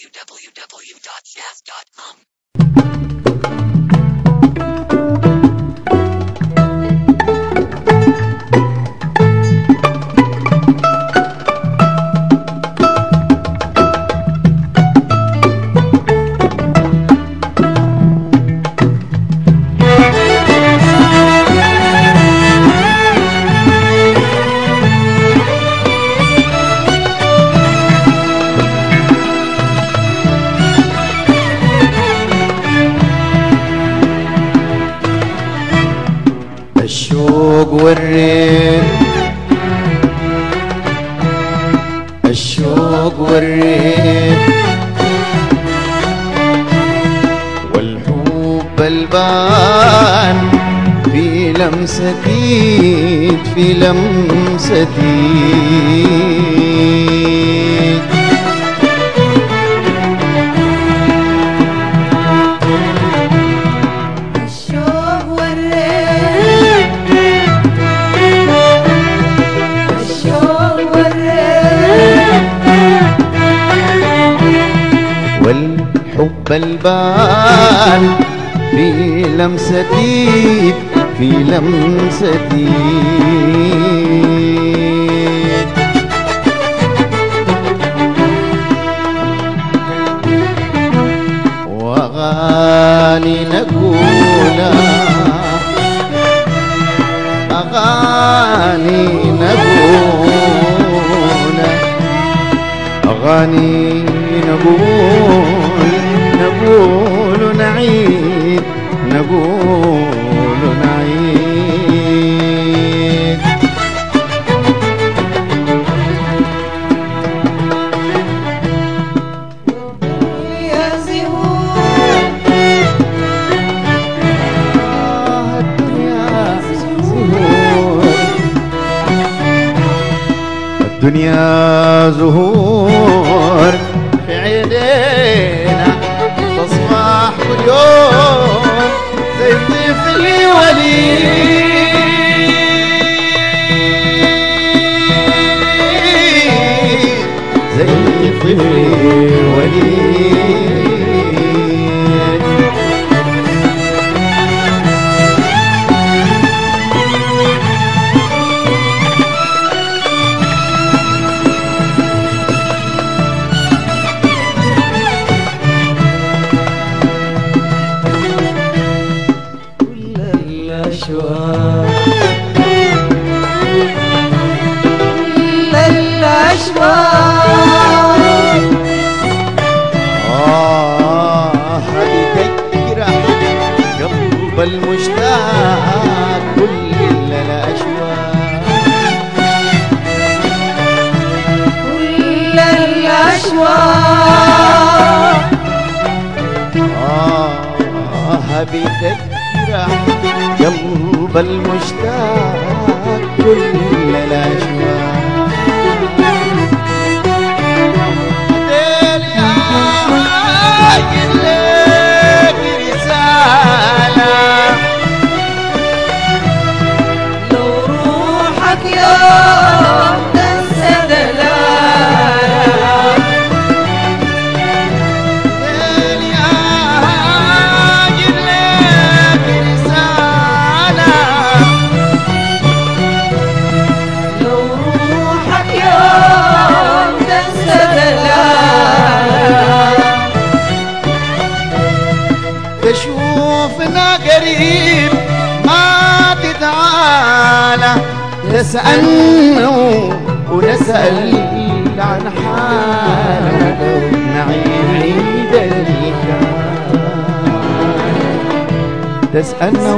www.jazz.com. الشوق والريح الشوق والريح والحب البان في لمسة ايد في لمسة ايد الشوق والريح الشوق والريح والحب البان في لمسة ايد في لمسة ايد واغاني نقولها اغاني نقولها أغاني نقول نقول نعيد نقول نعيد يا زهور آه الدنيا زهور الدنيا زهور في عينينا تصبح كل يوم زي طفل وليد زي طفل وليد كل الأشواق كل الأشواق آه هذه تجرح قلب المشتاق كل الأشواق كل الأشواق آه هذه تجرح قلب المشتاق كل الأشواق ديل يا راجل لك رسالة لو روحك يوم تنسى دلالك ديل يا راجل لك رسالة لو روحك يوم تنسى دلالك تشوفنا قريب ما تتعالى تسألنا ونسأل عن حالك نعيد الكلام تسألنا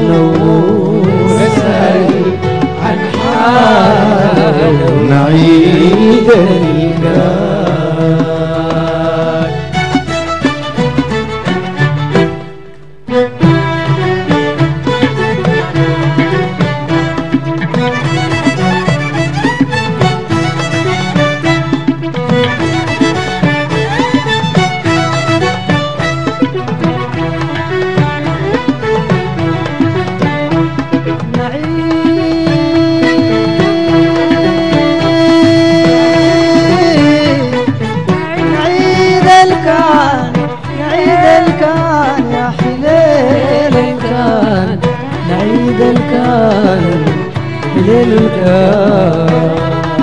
ونسأل عن حالك نعيد الكلام نعيد الكار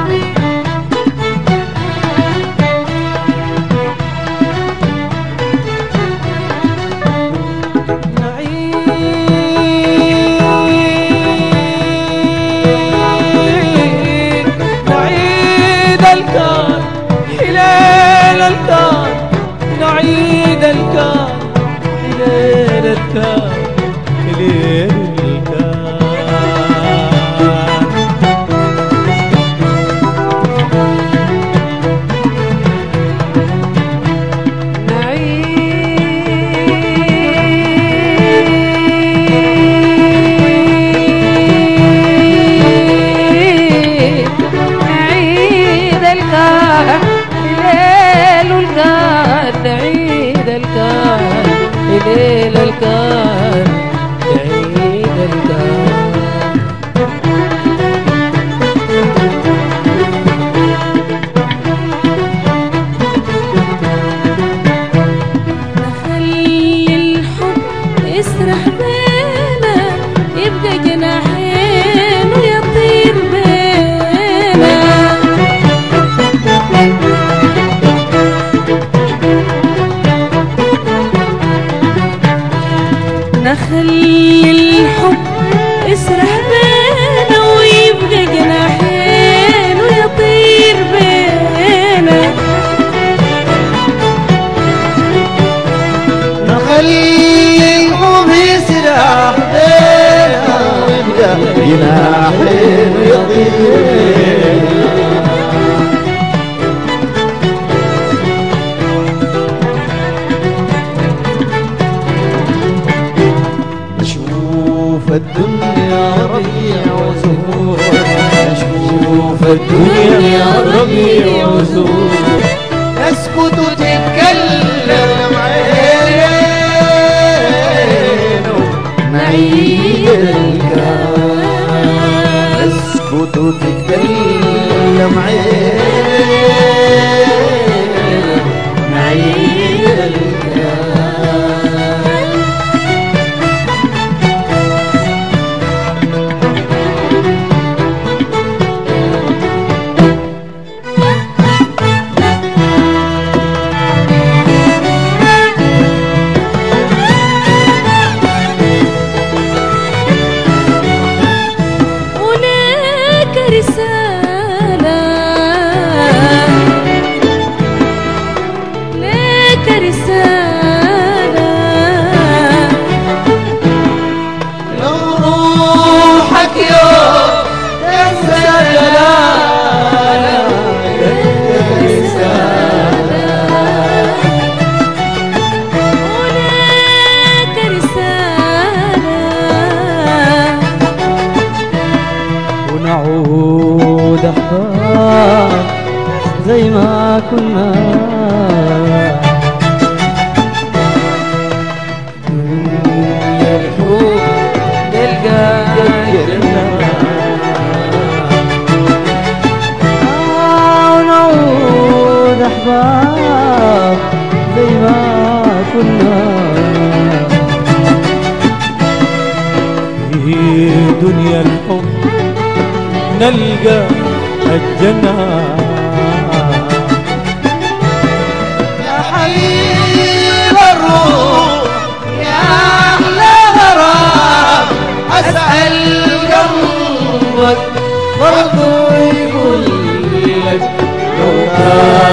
نعيد نعيد الكار حلال الكار نعيد الكار حلال الكار حلال الكار نعيد نعيد الكار ليل الكار نعيد الكار ليل الكار نعيد الكار نخلي الحب يسرح بينا يبقى جناحين ويطير بينا نخلي الحب يسرح بينا ويبقى جناحين ويطير بينا نخلي الحب يسرح بينا ويبقى جناحين ويطير نشوف الدنيا ربيع وزهور نشوف الدنيا ربيع وزهور تسكت وتتكلم عينه نعيد الكلام تسكت وتتكلم عينه نعيد الكلام هناك رسالة لك رسالة لو روحك يوم تنسى هناك رسالة ونعود أحباب زي ما كنا يا الحب نلقى الجنة آه، ونعود أحباب زي ما كنا في دنيا الحب نلقى الجنة يا حبيب الروح يا أحلى غرام أسأل قلبك برضو يقول لك لو كان